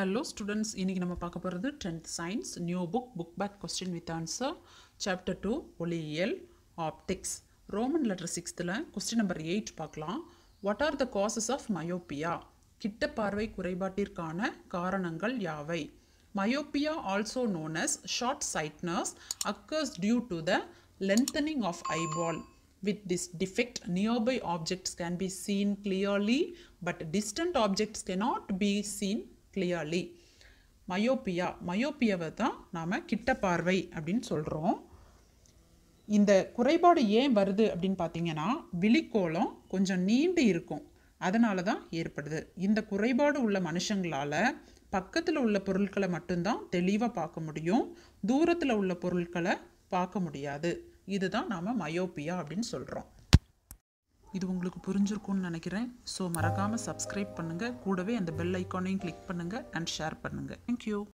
hello students இன்றைக்கி நம்ம பார்க்க போகிறது tenth science new book book back question with answer chapter two ஒளியியல் ஆப்டிக்ஸ் ரோமன் லெட்டர் சிக்ஸ்த்தில் கொஸ்டின் நம்பர் எயிட் பார்க்கலாம் what are the causes of myopia கிட்ட பார்வை குறைபாட்டிற்கான காரணங்கள் யாவை myopia also known as short sightedness occurs due to the lengthening of eyeball with this defect nearby objects can be seen clearly but distant objects cannot be seen clearly myopia மயோப்பியாவை தான் நாம் கிட்ட பார்வை அப்படின்னு சொல்கிறோம் இந்த குறைபாடு ஏன் வருது அப்படின்னு பார்த்தீங்கன்னா விழிக்கோளம் கொஞ்சம் நீண்டு இருக்கும் அதனால தான் ஏற்படுது இந்த குறைபாடு உள்ள மனுஷங்களால் பக்கத்தில் உள்ள பொருட்களை மட்டும்தான் தெளிவாக பார்க்க முடியும் தூரத்தில் உள்ள பொருட்களை பார்க்க முடியாது இதுதான் நாம் மயோப்பியா அப்படின்னு சொல்கிறோம் இது உங்களுக்கு புரிஞ்சிருக்கும்னு நினைக்கிறேன் ஸோ மறக்காமல் சப்ஸ்கிரைப் பண்ணுங்கள் கூடவே அந்த பெல் ஐக்கானையும் கிளிக் பண்ணுங்கள் அண்ட் ஷேர் பண்ணுங்கள் தேங்க்யூ